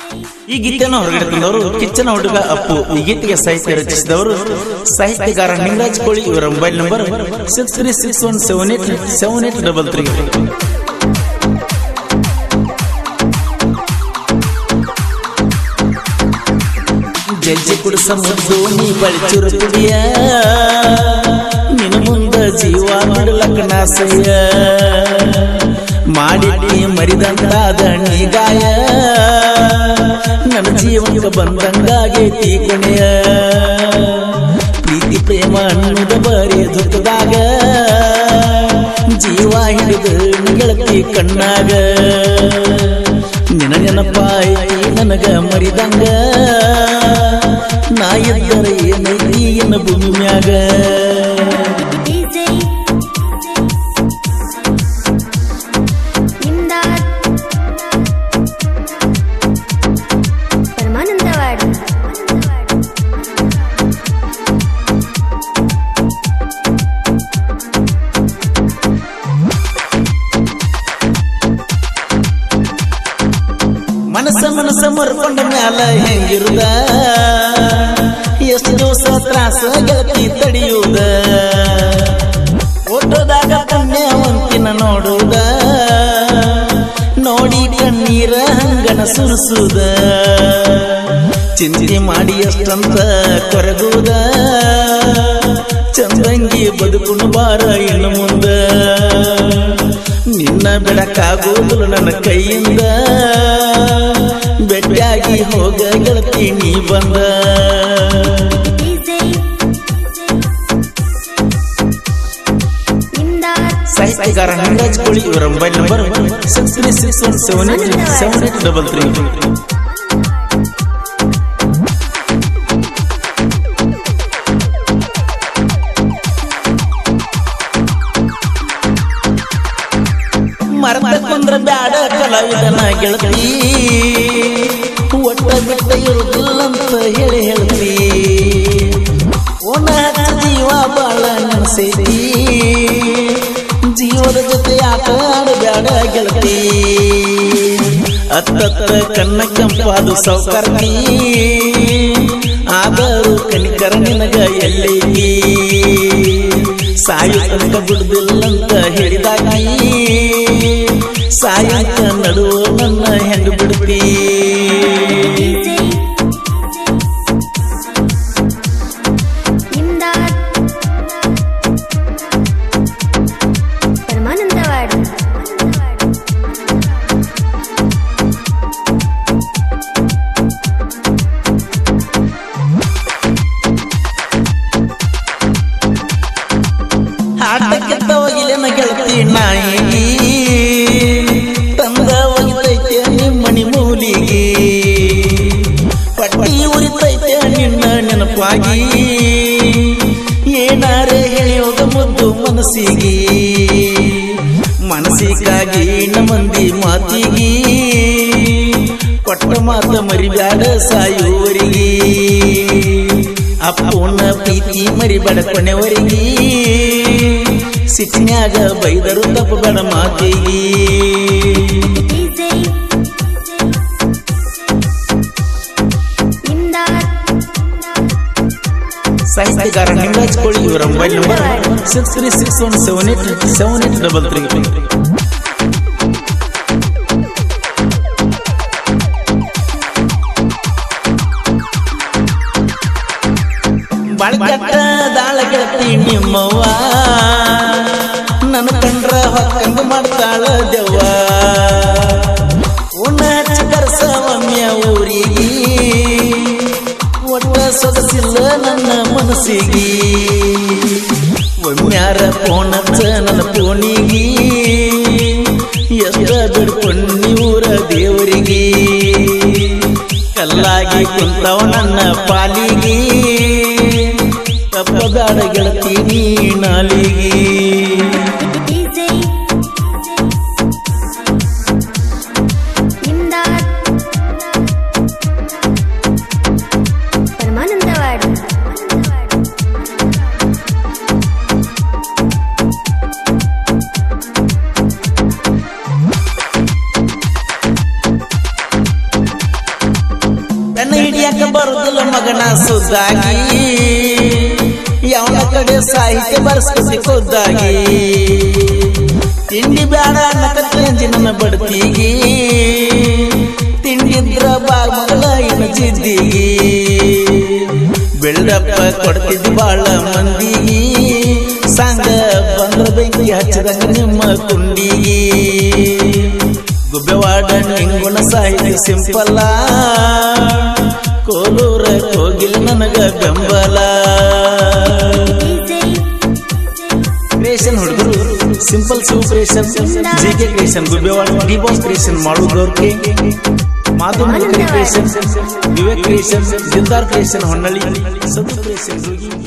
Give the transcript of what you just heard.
ಈ ಗೀತೆಯನ್ನು ಹೊರಗಡೆ ತಂದವರು ಕಿಚ್ಚನ ಹುಡುಗ ಅಪ್ಪು ಈ ಗೀತೆಗೆ ಸಾಹಿತ್ಯ ರಚಿಸಿದವರು ಸಾಹಿತ್ಯಗಾರ ನಿಂಗರಾಜ್ ಕೋಳಿ ಇವರ mobile number six three six one seven eight seven eight double three ಜಜ್ಜಿ ಕುಡಿಸ ಮುದ್ದು ನೀ ಬಳಿಚೂರು ಕುಡಿಯ ನಿನ್ನ ಮುಂದ ಜೀವ ಬಿಡಲಕ್ಕ ನಾಸಯ್ಯ ಮಾಡಿಟ್ಟಿ ಮರಿದಂತಾದ ನೀ ಗಾಯ ನನ್ನ ಜೀವನಕ್ಕೆ ಬಂದಂಗಾಗೈತಿ ಕೊನೆಯ ಪ್ರೀತಿ ಪ್ರೇಮ ಅನ್ನೋದ ಬರೀ ದುಃಖದಾಗ ಜೀವ ಹಿಡಿದು ಗೆಳತಿ ಕಣ್ಣಾಗ ನಿನ ನೆನಪಾಯಿ ನನಗ ಮರಿದಂಗ ನಾ ಇದ್ದರೆ ಏನೈತಿ ಎನ್ನ ಭೂಮಿ ಮ್ಯಾಗ DJ ಇಮ್ದಾದ್ ಪರಮಾನಂದವಾಡಿ ಮನಸ್ಸ ಮನಸ್ಸ ಮರ್ಕೊಂಡ ಮ್ಯಾಲ ಹೆಂಗಿರುದ ಎಷ್ಟು ದಿವಸ ತ್ರಾಸ ಗೆಳತಿ ತಡಿಯುವುದ ಓಟೋದಾಗ ಪುಣ್ಯವಂತಿನ ನೋಡುವುದ ನೋಡಿ ಕಣ್ಣೀರ ಹಂಗನ ಸುರಿಸುದ ಚಿಂತೆ ಮಾಡಿ ಎಷ್ಟಂತ ಕೊರಗುವುದ ಚಂದಂಗಿ ಬದುಕುನು ಬಾರ ಇನ್ನು ಮುಂದ ನಿನ್ನ ಬಿಡಕ್ಕಾಗುವುದಿಲ್ಲ ನನ್ನ ಕೈಯಿಂದ ಬೆಟ್ಟಾಗಿ ಹೋಗ ಗೆಳತಿ ನೀ ಬಂದ DJ ಇಮ್ದಾದ್ ಸಾಹಿತ್ಯಗಾರ ನಿಂಗರಾಜ್ ಕೋಳಿ ಇವರ mobile number six three six one seven eight seven eight double three ಮರದ ಕುಂದ್ರ ಬ್ಯಾಡ ಕಲಾವಿದನ ಗೆಳತಿ ಒಟ್ಟ ಬಿಟ್ಟ ಇರುದಿಲ್ಲಂತ ಹೇಳಿ ಹೇಳ್ತಿ ಓನ ಹಚ್ಚ ಜೀವ ಬಾಳ ನೆನಸೈತಿ ಜೀವದ ಜೊತೆ ಆಟ ಆಡಬ್ಯಾಡ ಗೆಳತಿ ಅತ್ತತ್ತ ಕಣ್ಣ ಕೆಂಪಾದು ಸೌಕರ್ತಿ ಆದರೂ ಕನಿಕರ ನಿನಗ ಎಲ್ಲೈತಿ ಸಾಯು ತನಕ ಬಿಡುದಿಲ್ಲಂತ ಹೇಳಿದಾಗಿ ಸಾಯಂಕ ನಡುವ ನನ್ನ ಹೆಂಡು ಬಿಡ್ತಿ DJ ಇಮ್ದಾದ್ ಪರಮಾನಂದವಾಡಿ ಆಟಕ್ಕೆ ಹೋಗಿಲೆನ ಗೆಳತಿ ನಾಯಿಗಿ ತಂದ ಒಗಿತೈತೆ ನಿಮ್ಮಣಿ ಮೂಲಿಗೆ ಪಟ್ಟಿ ಉರಿತೈತೆ ನಿನ್ನ ನೆನಪಾಗಿ ಏನಾರೆ ಹೇಳಿಯೋಗ ಮುದ್ದು ಮನಸ್ಸಿಗೆ ಮನಸ್ಸಿಗಾಗಿ ಮಂದಿ ಮಾತಿಗೆ ಕೊಟ್ಟ ಮಾತ ಮರಿಬ್ಯಾಡ ಸಾಯುವರಿಗೆ ಅಪ್ಪನ ಪ್ರೀತಿ ಮರಿಬೇಡ ಕೊನೆವರಿಗೆ ಸಿಟ್ಟಿನ್ಯಾಗ ಬೈದರು ತಪ್ಪಬೇಡ ಮಾತಿಗೆ DJ ಇಮ್ದಾದ್ ಸಾಹಿತ್ಯಗಾರ ನಿಂಗರಾಜ್ ಕೋಳಿ ಇವರ mobile number six three six one seven eight seven eight double three ಬಾಳ್ಕಟ್ಟ ದಾಳ ಗೆಳತಿ ನಿಮ್ಮವ್ವ ನನ್ನ ಕಂಡ್ರ ಹೊಕ್ಕಂಗ ಮಾಡ್ತಾಳ ದೆವ್ವ ಉಣ್ಣ ಹಚ್ಚ ಕರ್ಸ ಒಮ್ಮೆಯ ಊರಿಗೆ ಒಟ್ಟ ಸೊಗಸಿಲ್ಲ ನನ್ನ ಮನಸ್ಸಿಗೆ ಒಮ್ಮ್ಯಾರ ಫೋನ್ ಹಚ್ಚ ನನ್ನ ಫೋನಿಗೆ ಎಷ್ಟ ಬಿಡ್ಕೊಂಡಿ ಊರ ದೇವರಿಗೆ ಕಲ್ಲಾಗಿ ಕುಂತವ ನನ್ನ ಪಾಲಿಗೆ ತಪ್ಪದಾಡ ಗೆಳತಿ ನೀ ನಾಲಿಗೆ DJ ಇಮ್ದಾದ್ ಪರಮಾನಂದವಾಡಿ ಹಿಡಿಯಕ ಬರುದಿಲ್ಲ ಮಗನ ಸುದ್ದಾಗಿ ಯಾವನ ಕಡೆ ಸಾಹಿತ್ಯ ಬರ್ಸ್ಕೊತಿ ಖುದ್ದಾಗಿ ತಿಂಡಿ ಬ್ಯಾಡ ಅನ್ನಕತ್ತಂಜಿ ನನ್ನ ಬಡ್ತಿಗಿ ತಿಂಡಿದ್ರ ಬಾಗ್ ಮಗಳ ಇನ್ನು ಜಿದ್ದಿಗಿ ಬೆಳ್ಳಪ್ಪ ಕೊಡ್ತಿದ್ದಿ ಬಾಳ ಮಂದಿಗಿ ಸಂಗ ಬಂದ್ರ ಬೆಂಕಿ ಹಚ್ಚಿದಂಗ ನಿಮ್ಮ ಕುಂಡಿಗಿ ಗುಬ್ಬೆವಾಡ ನಿಂಗುಣ ಸಾಹಿತ್ಯ ಸಿಂಪಲ್ಲ ಕೋಲೂರ ಕೋಗಿಲ್ ನನಗ ಬೆಂಬಲ ಕ್ರಿಯೇಷನ್ ಹುಡುಗರು simple Shiva creation G K creation Gubbewada D boss creation ಮಾಡುವುದವ್ರಿಗೆ Madhu creation Vivek creation Dildar creation Honnalli Saddu creation